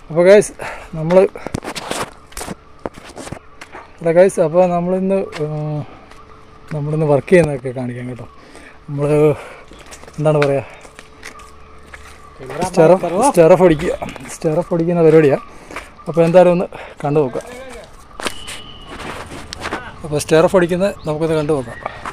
അപ്പോൾ ഗൈസ് നമ്മൾ അല്ല ഗൈസ് അപ്പോൾ നമ്മളിന്ന് ഏഹ്, നമ്മളിന്ന് വർക്ക് ചെയ്യുന്നതൊക്കെ കാണിക്കാം കേട്ടോ നമ്മൾ എന്താണ് പറയുക സ്റ്റെറഫ് സ്റ്റെറഫ് അടിക്കുക സ്റ്റെറഫ് അടിക്കുന്ന പരിപാടിയാണ് അപ്പോൾ എന്തായാലും ഒന്ന് കണ്ടു നോക്കാം അപ്പോൾ സ്റ്റെറഫ് അടിക്കുന്നത് നമുക്കൊന്ന് കണ്ടു നോക്കാം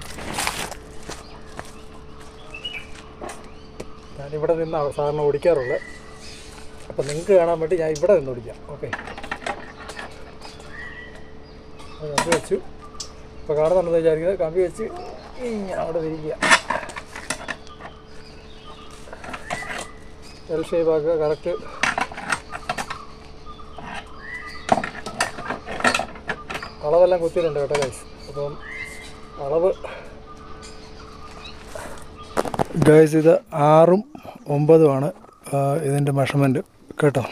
ഞാനിവിടെ നിന്നാണ് സാറിന് ഓടിക്കാറുള്ളത് അപ്പോൾ നിങ്ങൾക്ക് കാണാൻ വേണ്ടി ഞാൻ ഇവിടെ നിന്ന് ഓടിക്കാം ഓക്കെ കമ്പി വെച്ചു ഇപ്പോൾ കാണുന്നുണ്ടെന്ന് വിചാരിക്കുന്നത് കമ്പി വെച്ച് ഇങ്ങനെ അവിടെ തിരിക്കുക എൽ ഷേപ്പ് ആക്കുക കറക്റ്റ് അളവെല്ലാം കുത്തിയിട്ടുണ്ട് കേട്ടോ ഗൈസ് അപ്പം അളവ് ഗൈസ് ഇത് ആറും ഒമ്പതുമാണ് ഇതിൻ്റെ മെഷർമെൻറ്റ് കേട്ടോ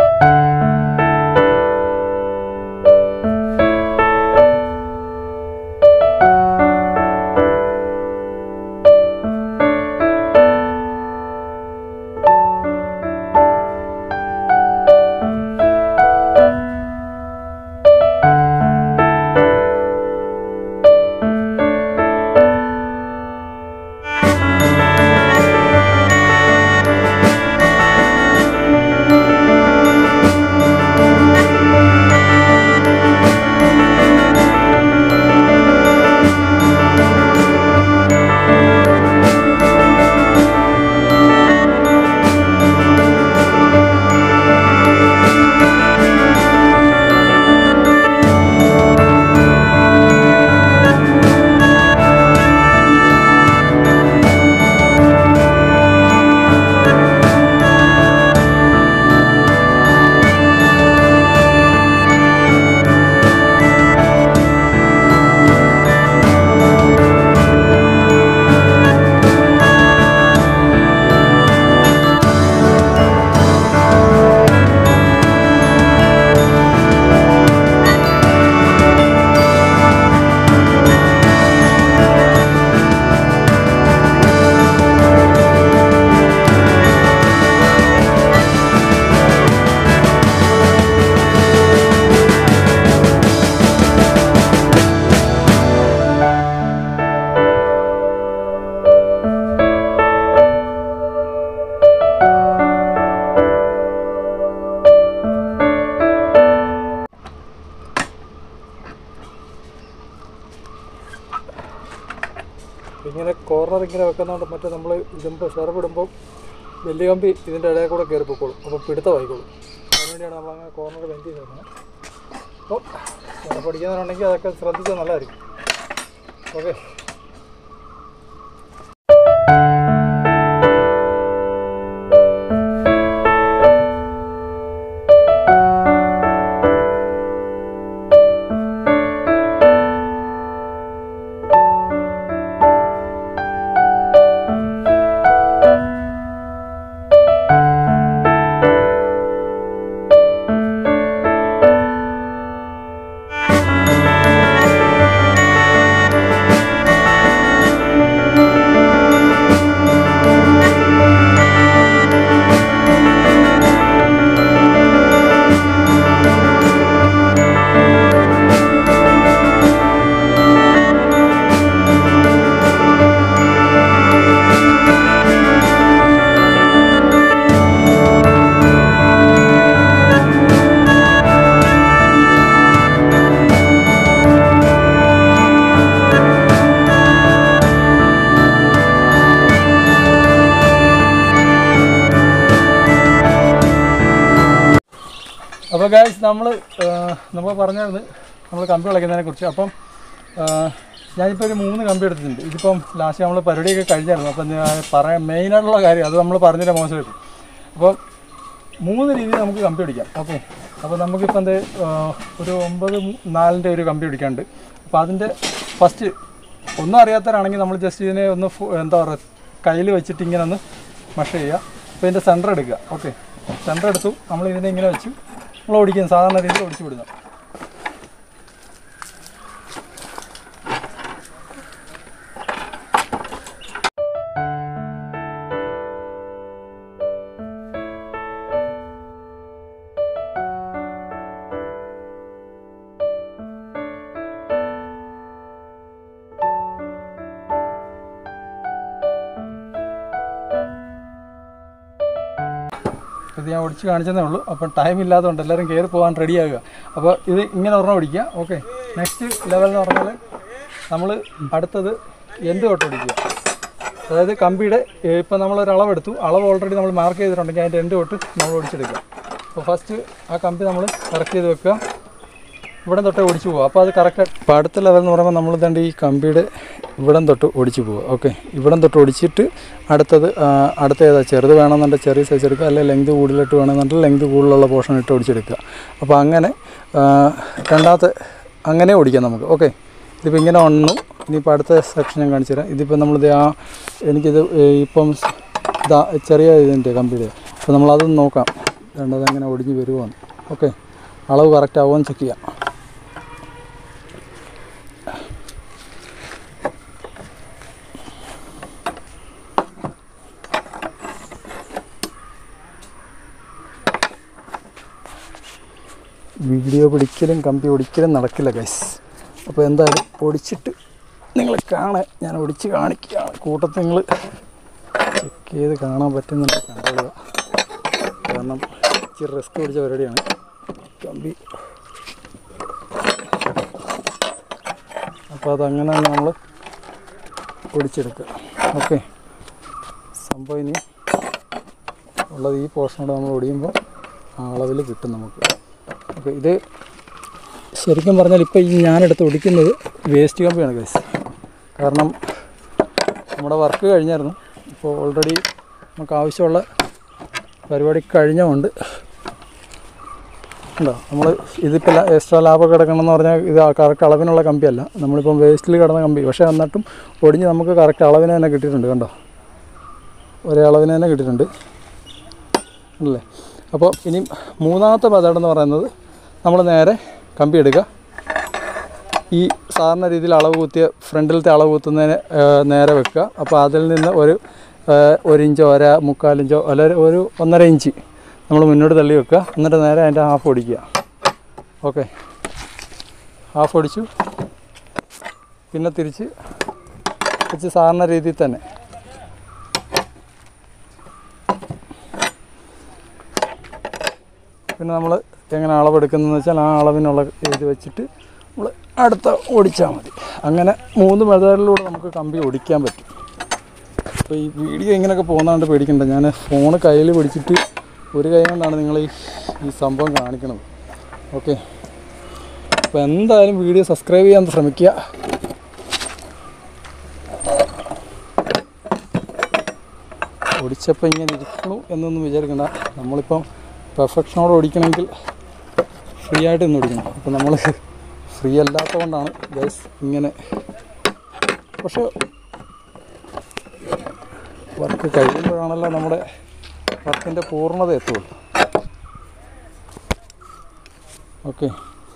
ഇങ്ങനെ കോർണർ ഇങ്ങനെ വെക്കുന്നതുകൊണ്ട് മറ്റേ നമ്മൾ ഇടുമ്പോൾ ഷെർവ് ഇടുമ്പോൾ വലിയ കമ്പി ഇതിൻ്റെ ഇടയിൽ കൂടെ കയറി പൊക്കോളും അപ്പോൾ പിടുത്തമായിക്കോളും അതിനുവേണ്ടിയാണ് നമ്മൾ അങ്ങനെ കോർണർ ബെഞ്ച് ചെയ്യുന്നത് അപ്പോൾ ഷെർവ് അടിക്കുന്നവരുണ്ടെങ്കിൽ അതൊക്കെ ശ്രദ്ധിച്ചാൽ നല്ലതായിരിക്കും ഓക്കെ അപ്പോൾ ഗായ്സ് നമ്മൾ നമ്മൾ പറഞ്ഞായിരുന്നു നമ്മൾ കമ്പി വിളയ്ക്കുന്നതിനെ കുറിച്ച് അപ്പം ആ, ഞാനിപ്പോൾ ഒരു മൂന്ന് കമ്പി എടുത്തിട്ടുണ്ട് ഇതിപ്പം ലാസ്റ്റ് നമ്മൾ പരിപാടിയൊക്കെ കഴിഞ്ഞായിരുന്നു അപ്പം ഞാൻ പറയാൻ മെയിനായിട്ടുള്ള കാര്യം അത് നമ്മൾ പറഞ്ഞിട്ട് മോശമായിട്ട് അപ്പം മൂന്ന് രീതിയിൽ നമുക്ക് കമ്പി പിടിക്കാം ഓക്കെ അപ്പോൾ നമുക്കിപ്പോൾ എന്ത് ആ, ഒരു ഒമ്പത് മു- നാലിൻ്റെ ഒരു കമ്പി പിടിക്കാണ്ട് അപ്പോൾ അതിൻ്റെ ഫസ്റ്റ് ഒന്നും അറിയാത്തവരാണെങ്കിൽ നമ്മൾ ജസ്റ്റ് ഇതിനെ ഒന്ന് ഫു- എന്താ പറയുക കയ്യിൽ വെച്ചിട്ട് ഇങ്ങനെ ഒന്ന് മഷ ചെയ്യുക അപ്പോൾ ഇതിൻ്റെ സെൻറ്റർ എടുക്കുക ഓക്കെ സെൻറ്റർ എടുത്തു നമ്മൾ ഇതിനെ ഇങ്ങനെ വെച്ചു നമ്മൾ ഓടിക്കുന്നത് സാധാരണ രീതിയിൽ ഓടിച്ചു വിടുക എടുത്ത് ഞാൻ ഒടിച്ച് കാണിച്ചതേ ഉള്ളൂ അപ്പം ടൈം ഇല്ലാത്തതുകൊണ്ട് എല്ലാവരും കയറി പോകാൻ റെഡി ആകുക അപ്പോൾ ഇത് ഇങ്ങനെ ഒരെണ്ണം ഒടിക്കുക ഓക്കെ നെക്സ്റ്റ് ലെവൽ എന്ന് പറഞ്ഞാൽ നമ്മൾ അടുത്തത് എന്ത് തൊട്ട് ഒടിക്കുക അതായത് കമ്പിയുടെ ഇപ്പം നമ്മളൊരു അളവെടുത്തു അളവ് ഓൾറെഡി നമ്മൾ മാർക്ക് ചെയ്തിട്ടുണ്ടെങ്കിൽ അതിൻ്റെ രണ്ട് തൊട്ട് നമ്മൾ ഒടിച്ചെടുക്കുക അപ്പോൾ ഫസ്റ്റ് ആ കമ്പി നമ്മൾ കറക്റ്റ് ചെയ്ത് വെക്കുക ഇവിടെ തൊട്ട് ഒടിച്ചു പോകുക അപ്പോൾ അത് കറക്റ്റ് അപ്പോൾ അടുത്ത ലെവൽ എന്ന് പറയുമ്പോൾ നമ്മൾ തണ്ട് ഈ കമ്പിയുടെ ഇവിടം തൊട്ട് ഒടിച്ചു പോവുക ഓക്കെ ഇവിടം തൊട്ട് ഒടിച്ചിട്ട് അടുത്തത് ആ, അടുത്ത ഏതാ ചെറുത് വേണമെന്നുണ്ടെങ്കിൽ ചെറിയ സൈസ് എടുക്കുക അല്ലെങ്കിൽ ലെങ്ത് കൂടുതലിട്ട് വേണമെന്നുണ്ടെങ്കിൽ ലെങ്ത് കൂടുതലുള്ള പോർഷൻ ഇട്ട് ഒടിച്ചെടുക്കുക അപ്പോൾ അങ്ങനെ ആ, രണ്ടാമത്തെ അങ്ങനെ ഓടിക്കാം നമുക്ക് ഓക്കെ ഇതിപ്പോൾ ഇങ്ങനെ വന്നു ഇനിയിപ്പോൾ അടുത്ത സെക്ഷൻ ഞാൻ കാണിച്ചു തരാം ഇതിപ്പോൾ നമ്മളിത് ആ എനിക്കിത് ഏ, ഇപ്പം സ് ഇതാ ചെറിയ ഇതിൻ്റെ കമ്പിയുടെ അപ്പോൾ നമ്മളതൊന്ന് നോക്കാം രണ്ടത് അങ്ങനെ ഒടിഞ്ഞ് വരുവാണ് ഓക്കെ അളവ് കറക്റ്റ് ആവുമെന്ന് ചെക്ക് ചെയ്യാം വീഡിയോ പിടിക്കലും കമ്പി ഒടിക്കലും നടക്കില്ല ഗൈസ് അപ്പോൾ എന്തായാലും ഒടിച്ചിട്ട് നിങ്ങൾ കാണാൻ ഞാൻ ഒടിച്ച് കാണിക്കുകയാണ് കൂട്ടത്തിൽ നിങ്ങൾ ചെക്ക് ചെയ്ത് കാണാൻ പറ്റുന്നുണ്ട് കണ്ടോളുക കാരണം ഇച്ചിരി റിസ്ക് പിടിച്ച പരിപാടിയാണ് കമ്പി അപ്പോൾ അതങ്ങനെ തന്നെ നമ്മൾ ഒടിച്ചെടുക്കുക ഓക്കെ സംഭവം ഇനി ഉള്ളത് ഈ പോർഷനോട് നമ്മൾ ഒടിയുമ്പോൾ ആ അളവിൽ കിട്ടും നമുക്ക് അപ്പോൾ ഇത് ശരിക്കും പറഞ്ഞാൽ ഇപ്പോൾ ഈ ഞാനെടുത്ത് ഒടിക്കുന്നത് വേസ്റ്റ് കമ്പിയാണ് ഗൈസ് കാരണം നമ്മുടെ വർക്ക് കഴിഞ്ഞായിരുന്നു ഇപ്പോൾ ഓൾറെഡി നമുക്ക് ആവശ്യമുള്ള പരിപാടി കഴിഞ്ഞുകൊണ്ട് ഉണ്ടോ നമ്മൾ ഇതിപ്പോൾ എക്സ്ട്രാ ലാഭം കിടക്കണമെന്ന് പറഞ്ഞാൽ ഇത് കറക്റ്റ് അളവിനുള്ള കമ്പിയല്ല നമ്മളിപ്പം വേസ്റ്റിൽ കിടന്ന കമ്പി പക്ഷേ എന്നിട്ടും ഒടിഞ്ഞ് നമുക്ക് കറക്റ്റ് അളവിന് തന്നെ കിട്ടിയിട്ടുണ്ട് കണ്ടോ ഒരേ അളവിന് തന്നെ കിട്ടിയിട്ടുണ്ട് അല്ലേ അപ്പോൾ ഇനി മൂന്നാമത്തെ മെത്തേഡ് എന്ന് പറയുന്നത് നമ്മൾ നേരെ കമ്പി എടുക്കുക ഈ സാധാരണ രീതിയിൽ അളവ് കുത്തിയ ഫ്രണ്ടിലത്തെ അളവ് കുത്തുന്നതിന് ആ, നേരെ വെക്കുക അപ്പോൾ അതിൽ നിന്ന് ഒരു ആ, ഒരു ഇഞ്ചോ ഒര മുക്കാലിഞ്ചോ അല്ല ഒരു ഒന്നര ഇഞ്ച് നമ്മൾ മുന്നോട്ട് തള്ളി വെക്കുക എന്നിട്ട് നേരെ അതിൻ്റെ ഹാഫ് ഒടിക്കുക ഓക്കെ ഹാഫ് ഒടിച്ചു പിന്നെ തിരിച്ച് വെച്ച് സാധാരണ രീതിയിൽ തന്നെ പിന്നെ നമ്മൾ എങ്ങനെ അളവെടുക്കുന്നതെന്ന് വെച്ചാൽ ആ അളവിനുള്ള ഇത് വെച്ചിട്ട് നമ്മൾ അടുത്ത ഓടിച്ചാൽ മതി അങ്ങനെ മൂന്ന് മെത്തേഡിലൂടെ നമുക്ക് കമ്പി ഓടിക്കാൻ പറ്റും അപ്പോൾ ഈ വീഡിയോ ഇങ്ങനെയൊക്കെ പോകുന്നതുകൊണ്ട് പേടിക്കണ്ട ഞാൻ ഫോണ് കയ്യിൽ പിടിച്ചിട്ട് ഒരു കൈ കൊണ്ടാണ് നിങ്ങൾ ഈ ഈ സംഭവം കാണിക്കണത് ഓക്കെ അപ്പോൾ എന്തായാലും വീഡിയോ സബ്സ്ക്രൈബ് ചെയ്യാൻ ശ്രമിക്കുക ഓടിച്ചപ്പോൾ ഇങ്ങനെ ഇരിക്കണു എന്നൊന്നും വിചാരിക്കണ്ട നമ്മളിപ്പം പെർഫെക്ഷനോടെ ഓടിക്കണമെങ്കിൽ ഫ്രീ ആയിട്ട് ഇന്ന് ഓടിക്കണം അപ്പോൾ നമ്മൾ ഫ്രീ അല്ലാത്തത് കൊണ്ടാണ് ഗൈസ് ഇങ്ങനെ പക്ഷേ വർക്ക് കഴിയുമ്പോഴാണല്ലോ നമ്മുടെ വർക്കിൻ്റെ പൂർണ്ണത എത്തുള്ളൂ ഓക്കെ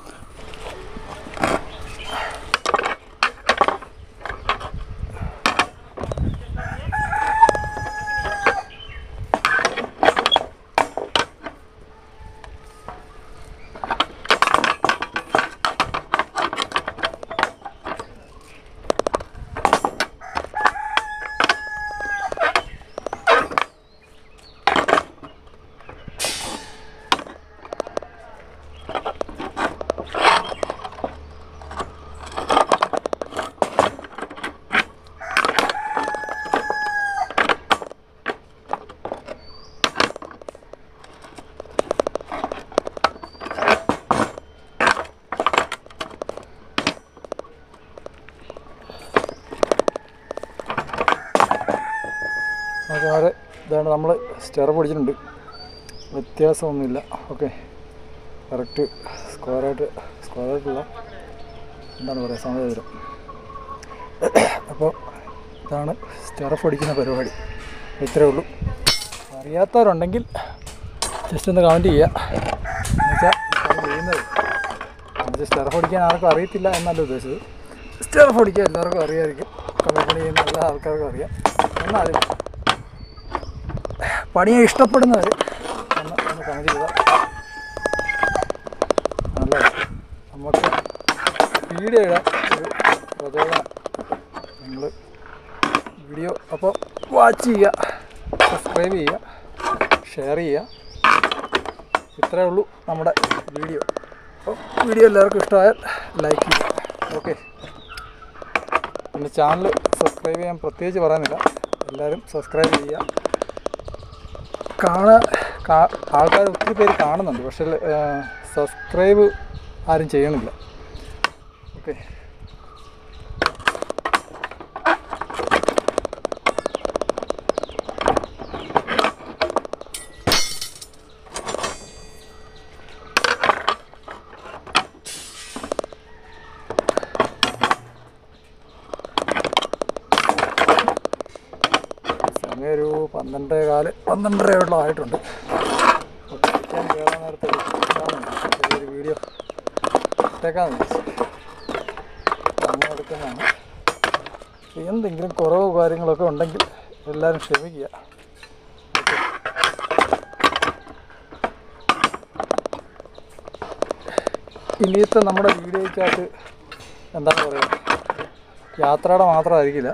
നമുക്ക് വളരെ ഇതാണ് നമ്മൾ സ്റ്റെറ പൊടിച്ചിട്ടുണ്ട് വ്യത്യാസമൊന്നുമില്ല ഓക്കെ കറക്റ്റ് സ്ക്വയറായിട്ട് സ്ക്വയറായിട്ടുള്ള എന്താണ് പറയുക സമയതരം അപ്പോൾ ഇതാണ് സ്റ്റെറഫ് അടിക്കുന്ന പരിപാടി ഇത്രയേ ഉള്ളൂ അറിയാത്തവരുണ്ടെങ്കിൽ ജസ്റ്റ് ഒന്ന് കമൻറ്റ് ചെയ്യുക എന്നുവെച്ചാൽ ഇതാണ് ചെയ്യുന്നത് എന്നുവെച്ചാൽ സ്റ്റെറഫ് അടിക്കാൻ ആർക്കും അറിയത്തില്ല എന്നല്ല ഉദ്ദേശിച്ചത് സ്റ്റെറഫ് അടിക്കാൻ എല്ലാവർക്കും അറിയാമായിരിക്കും കമ്മിപ്പണി ചെയ്യുന്ന എല്ലാ ആൾക്കാർക്കും അറിയാം എന്നാലും പണിയെ ഇഷ്ടപ്പെടുന്നവർ ഒന്ന് ഒന്ന് കമൻറ്റ് ചെയ്താൽ നല്ല നമുക്ക് വീഡിയോ ഇടാൻ ഒരു പ്രചോദനം നിങ്ങൾ വീഡിയോ അപ്പോൾ വാച്ച് ചെയ്യുക സബ്സ്ക്രൈബ് ചെയ്യുക ഷെയർ ചെയ്യുക ഇത്രയേ ഉള്ളൂ നമ്മുടെ വീഡിയോ അപ്പോൾ വീഡിയോ എല്ലാവർക്കും ഇഷ്ടമായാൽ ലൈക്ക് ചെയ്യുക ഓക്കെ പിന്നെ ചാനൽ സബ്സ്ക്രൈബ് ചെയ്യാൻ പ്രത്യേകിച്ച് പറയുന്നില്ല എല്ലാവരും സബ്സ്ക്രൈബ് ചെയ്യുക കാണാൻ ആൾക്കാർ ഒത്തിരി പേര് കാണുന്നുണ്ട് പക്ഷേ സബ്സ്ക്രൈബ് ആരും ചെയ്യണില്ല ഓക്കെ സമയം ഒരു പന്ത്രണ്ടേ കാല് പന്ത്രണ്ടരയോളം ആയിട്ടുണ്ട് അപ്പോൾ കഴിക്കാൻ കയറാൻ നേരത്തെ ഒരു ഇതാണ് ചെറിയൊരു വീഡിയോ ഇട്ടേക്കാന്ന് വിചാരിച്ചു അങ്ങനെ എടുക്കുന്നതാണ് അപ്പോൾ എന്തെങ്കിലും കുറവോ കാര്യങ്ങളൊക്കെ ഉണ്ടെങ്കിൽ എല്ലാവരും ക്ഷമിക്കുക ഇനിയത്തെ നമ്മുടെ വീഡിയോയ്ക്കകത്ത് എന്താണ് പറയുക യാത്രയുടെ മാത്രമായിരിക്കില്ല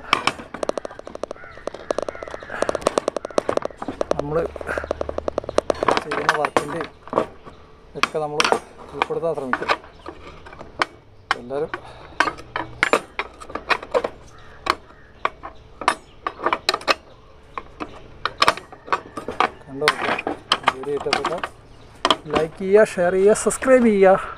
നമ്മൾ ചെയ്യുന്ന വർക്കിൻ്റെയും ഒക്കെ നമ്മൾ ഉൾപ്പെടുത്താൻ ശ്രമിക്കും എല്ലാവരും കണ്ടു വീഡിയോ ഇഷ്ടപ്പെട്ട ലൈക്ക് ചെയ്യുക ഷെയർ ചെയ്യുക സബ്സ്ക്രൈബ് ചെയ്യുക